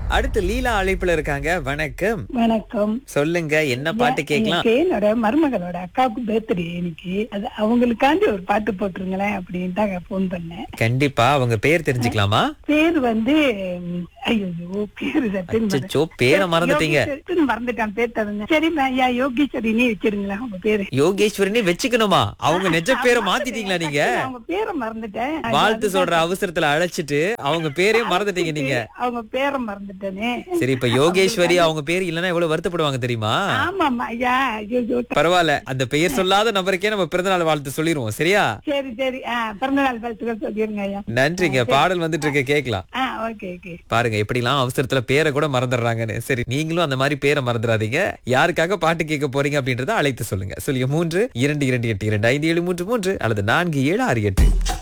அடுத்து லீலா அழைப்புல இருக்காங்க வணக்கம் வணக்கம் சொல்லுங்க என்ன பாட்டு கேட்கலாம் எனக்கு என்னோட மருமகளோட அக்காவுக்கு பர்த்டே இன்னைக்கு அது அவங்களுக்காண்டி ஒரு பாட்டு போட்டுருங்களேன் அப்படின்னு தான் போன் பண்ணேன் கண்டிப்பா அவங்க பேர் தெரிஞ்சுக்கலாமா பேர் வந்து ம், ஐயோ பேரு சட்டுன்னு மறந்து- அச்சோ பேரை மறந்துட்டீங்க யோகேஸ்வரி, மறந்துட்டான் பேர் தருங்க சரி ஐயா யோகேஸ்வரி நீ வச்சிருங்களேன் அவங்க பேரு யோகேஸ்வரினே வச்சுக்கணுமா அவங்க நெஜ பேரை மாத்திட்டீங்களா நீங்க அவங்க பேரை மறந்துட்டேன் வாழ்த்து சொல்ற அவசரத்துல அழைச்சிட்டு அவங்க பேரையும் மறந்துட்டீங்க நீங்க அவங்க பேரை மறந்துட்டேனே சரி இப்ப யோகேஸ்வரி அவங்க பேர் இல்லன்னா எவ்வளவு வருத்தப்படுவாங்க தெரியுமா ஆமாமா ஐயா ஐயோ ஐயோ. பரவாயில்ல அந்த பெயர் சொல்லாத நபருக்கே நம்ம பிறந்தநாள் வாழ்த்து சொல்லிருவோம் சரியா சரி சரி ஆ பிறந்த நாள் வாழ்த்துக்கள் சொல்லிருங்க ஐயா நன்றிங்க பாடல் வந்துட்டு இருக்க கேக்கலாம் ஆ ஓகே ஓகே பாருங்க எப்படிலாம் அவசரத்துல பேரை கூட மறந்துடுறாங்கன்னு சரி நீங்களும் அந்த மாதிரி பேரை மறந்துடாதீங்க யாருக்காக பாட்டு கேட்க போறீங்க அப்படின்றத அழைத்து சொல்லுங்க சொல்லுங்க மூன்று இரண்டு இரண்டு எட்டு இரண்டு ஐந்து ஏழு மூன்று மூன்று அல்லது நான்கு ஏழு ஆறு எட்டு